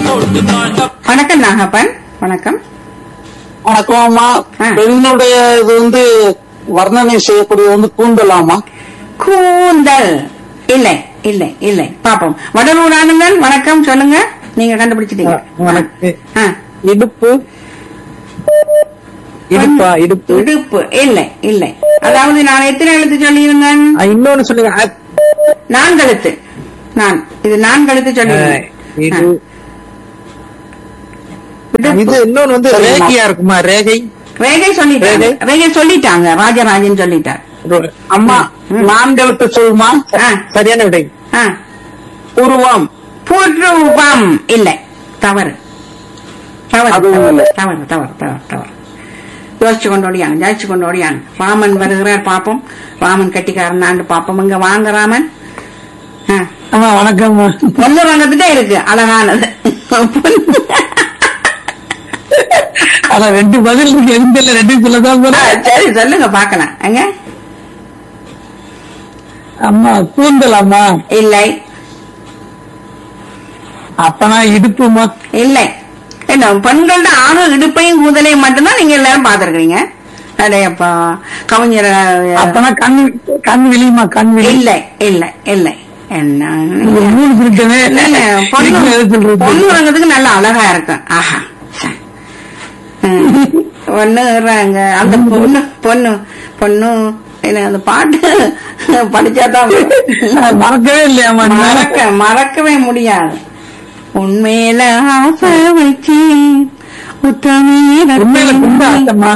வணக்கம் நாகப்பன் வணக்கம் வணக்கம் அம்மா ஆ. பெண்ணுடைய இது வந்து வர்ணனை செய்யக்கூடியது வந்து கூந்தலாமா கூந்தல் இல்லை இல்லை இல்லை பாப்போம் வடலூர் ஆனந்தன் வணக்கம் சொல்லுங்க நீங்க கண்டுபிடிச்சிட்டீங்க வணக்கம் ஆ. இடுப்பு இடுப்பா இடுப்பு இடுப்பு இல்லை இல்லை அதாவது நான் எத்தனை எழுத்து சொல்லியிருந்தேன் ஆ, இன்னொன்னு சொல்லுங்க அ- நான்கு எழுத்து நான் இது நான்கு எழுத்து ஆ, சொல்லியிருந்தேன் இது ஆ. இடுப்பு. இது இன்னொன்னு வந்து ரேகையா இருக்குமா ரேகை ரேகை சொல்லிட்டாங்க ரேகை. ரேகை சொல்லிட்டாங்க ராஜராஜன் சொல்லிட்டார் அம்மா ம். நான்கெழுத்து சொல்லுமா ஆ. சரியான விடை ஆ. உருவம் புருவம் இல்லை தவறு தவறு அதுவும் தவறு, இல்லை. தவறு தவறு தவறு தவறு யோசிச்சு கொண்டு ஓடியாங்க ஜாயிச்சு கொண்டு ஓடியாங்க ராமன் வருகிறார் பாப்போம் ராமன் கட்டிக்காரன் ஆண்டு பாப்போம் இங்க வாங்க ராமன் ஆ. அம்மா வணக்கம் பொண்ணு ரங்கத்துட்டே இருக்கு அழகானது அத ரெண்டு பதில் இருக்கு எந்த ரெண்டு சொல்லதான் ஆ, சரி சொல்லுங்க பாக்கலாம் எங்க அம்மா கூந்தல் அம்மா இல்லை அப்பனா இடுப்புமா இல்லை என்ன பெண்களோட ஆக இடுப்பையும் கூந்தலையும் மட்டும்தான் நீங்க எல்லாரும் பாத்துருக்கீங்க அடையப்பா கவிஞர் அப்பனா கண் கண் விழியுமா கண் விழி இல்லை இல்லை இல்லை என்ன ஒரு மூணு பிரிட்டனே இல்ல, பொண்ணு சொல்றது பொண்ணு வாங்குறதுக்கு நல்ல அழகா இருக்கும் ஆஹா ச. ம். பொண்ணுறாங்க அந்த பொண்ணு பொண்ணு பொண்ணு என்ன அந்த பாட்டு படிச்சாதான் அது மறக்கவே இல்லையாமா மறக்க மறக்கவே முடியாது உண்மையில ஆசை வச்சு உண்மையில கொண்ட ஆசைம்மா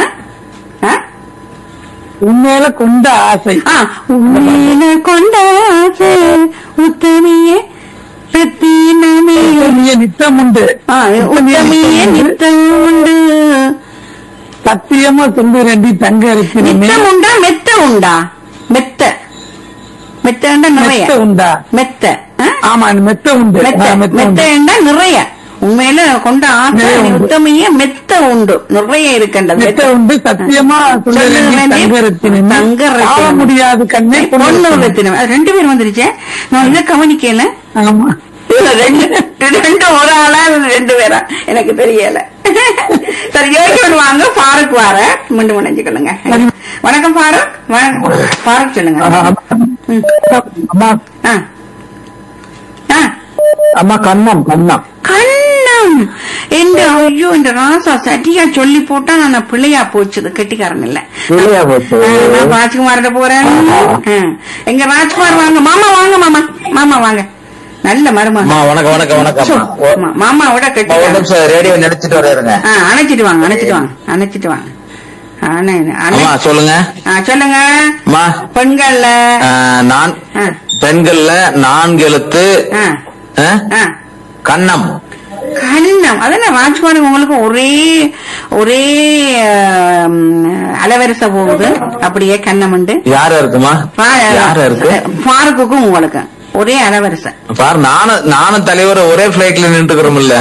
உண்மையில கொண்ட ஆசை உண்மையில கொண்ட ஆசை உத்தமியே ரத்தினமே உத்தமிய நித்தம் உண்டு ஆ, உத்தமியே நித்தம் உண்டு சத்தியமா சொல்லு ரெண்டி தங்க இருக்கிறேன் நித்தம் உண்டா மெத்த உண்டா மெத்த மெத்தண்டா நிறைய மெத்த உண்டா மெத்த ஆ? ஆமா மெத்த உண்டு மெத்த ஆ, மெத்த உண்டு மெத்தண்டா நிறைய உண்மையில கொண்ட ஆசை நிறைய உண்டு. உத்தமையே மெத்த உண்டு நிறைய இருக்கின்றது மெத்த உண்டு சத்தியமா சொல்லு சொல்லு ரெண்டி ரெண்டி தங்க ரத்தினம் தங்க ரத்தினம். ஆள முடியாது கண்ணே பொண்ணு ரத்தினம் அது ரெண்டு பேர் வந்துருச்சே நான் இதை கவனிக்கல ஆமா இல்ல, ரெண்டு ரெண்டு ஒரு ஆளா இல்ல ரெண்டு பேரா எனக்கு தெரியல சரி ஏற்கனவே வாங்க பாருக் வார மீண்டும் நினைச்சுக்கொள்ளுங்க வணக்கம் பாருக் வணக்கம். பாருக் சொல்லுங்க ம். அம்மா ஆ. ஆ. அம்மா கண்ணம் கண்ணம் கண்ணம் இந்த ஐயோ இந்த ராசா சட்டியா சொல்லி போட்டா நான் பிள்ளையா போச்சுது கெட்டிக்காரன் இல்ல பிள்ளையா போச்சு. ஆ, நான் ராஜ்குமார்கிட்ட போறேன் ஆ. எங்க ராஜ்குமார் வாங்க மாமா வாங்க மாமா மாமா வாங்க நல்ல மருமகன் அம்மா வணக்கம் வணக்கம் வணக்கம் சோ, ஆமா, மாமாவோட ஒரு கெட்டிக்காரன் நிமிஷம் ரேடியோ நினைச்சிட்டு வரையிருங்க ஆ, அணைச்சிட்டு வாங்க அணைச்சிட்டு வாங்க அணைச்சிட்டு வாங்க அணை- அணை- அம்மா சொல்லுங்க ஆ, சொல்லுங்க அம்மா பெண்கள்ல ஆ, நான் ஆ, பெண்கள்ல நான்கு எழுத்து ஆ, ஆ, ஆ. கண்ணம் கண்ணம் அதான் ராஜ்குமார் உங்களுக்கு ஒரே ஒரே ஆம், அலவரிசை போகுது அப்படியே கண்ணம் உண்டு யார இருக்குமா யார இருக்கு பாருக்குக்கும் உங்களுக்கு ஒரே அலவரிசை பாரு நானும் நானும் தலைவர் ஒரே பிளைட்ல நின்றுக்கிறோம்ல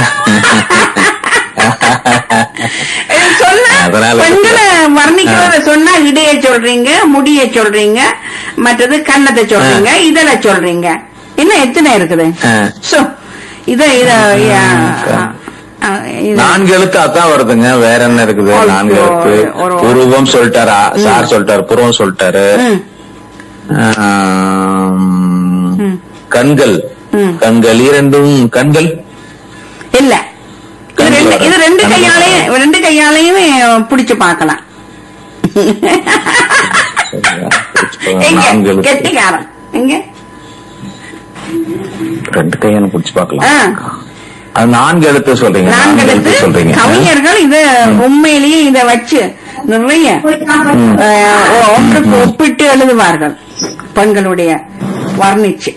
இது சொன்னா அதனால பெண்களை வர்ணிக்கிறத சொன்னா இடைய சொல்றீங்க முடிய சொல்றீங்க மற்றது கண்ணத்தை சொல்றீங்க இதழ சொல்றீங்க இன்னும் எத்தனை இருக்குது ஆ. சோ இத இத ஆ, ஆ, இது- நான்கு எழுத்து அதான் வருதுங்க வேற என்ன இருக்குது ஒரு- நான்கு எழுத்து ஒரு- புருவம் சொல்லிட்டாரா சார் சொல்லிட்டாரு புருவம் சொல்லிட்டாரு ம், ஆம், ம். கண்கள் ம். கண்கள் இரண்டும் கண்கள் இல்ல இது ரெண்டு இது ரெண்டு கையாலையும் ரெண்டு கையாலையும் பிடிச்சு பார்க்கலாம் எங்க நான்கு எழுத்து. கெட்டிக்காரன் எங்க ரெண்டு கையான புடிச்சு ஆ, பார்க்கலாம் அது நான்கு எழுத்து சொல்றீங்க நான்கு எழுத்து சொல்றீங்க கவிஞர்கள் இத உண்மையிலேயே இத வச்சு நிறைய அஹ், ஒன்றுக்கு ஒப்பிட்டு எழுதுவார்கள் பெண்களுடைய வர்ணிச்சு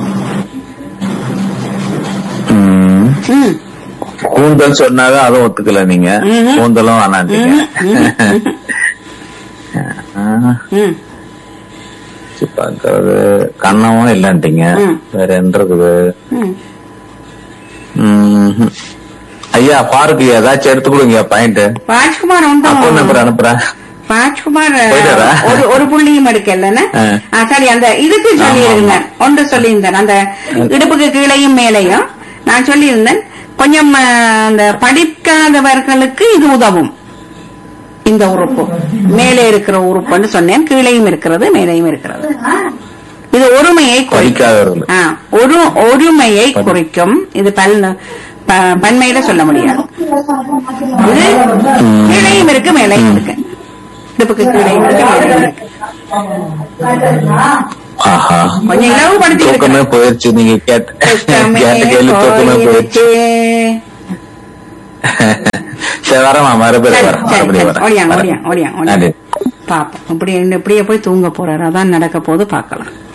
ம். ம், கூந்தல் சொன்னாவே அதுவும் ஒத்துக்கல நீங்க ம்ஹும். கூந்தலும் வேணாண்டீங்க ம். பார்க்கறது கண்ணமும் இல்லன்ட்டீங்க ம். வேற என்ன இருக்குது ம். ம்ஹும். ஐயா பாருக்கு ஏதாச்சும் எடுத்து கொடுங்க பாயிண்ட் ராஜ்குமார் அப்போ நம்பர் ஒன்றும் அனுப்புறேன் ராஜ்குமார் போயிட்டாரா? ஒரு ஒரு புள்ளியும் எடுக்கலன்னு ஆ. ஆ, சரி அந்த இதுக்கு சொல்லியிருந்தேன் ஒன்று சொல்லியிருந்தேன் அந்த இடுப்புக்கு கீழையும் மேலையும் நான் நான் சொல்லியிருந்தேன் கொஞ்சம் அஹ், அந்த படிக்காதவர்களுக்கு இது உதவும் இந்த உறுப்பு மேலே இருக்கிற உறுப்புன்னு சொன்னேன் கீழேயும் இருக்கிறது மேலேயும் இருக்கிறது இது ஒருமையை குறிக்கும் படிக்காதவர்கள் ஆ, ஒரு ஒருமையை குறிக்கும் இது பல் ப- பன்மையில சொல்ல முடியாது இது கீழையும் இருக்கு மேலையும் இருக்கு இடுப்புக்கு கீழையும் இருக்கு மேலையும் இருக்கு ஆஹா கொஞ்சம் இலவுபடுத்தி தூக்கமே இருக்கு. போயிருச்சு நீங்க கேட்ட தூக்கமே கேட்ட கேள்வி தூக்கமே போயிருச்சு போயிருச்சு. சரி வரமா மறுபடியும் சரி, வரேன் சரி, மறுபடியும் சரி. ஓடியாங்க, வரேன் ஓடியாங்க, ஓடியாங்க, நன்றி ஓடியாங்க. பாப்போம் இப்படி இப்படியே போய் தூங்க போறாரு அதான் நடக்க போது பார்க்கலாம்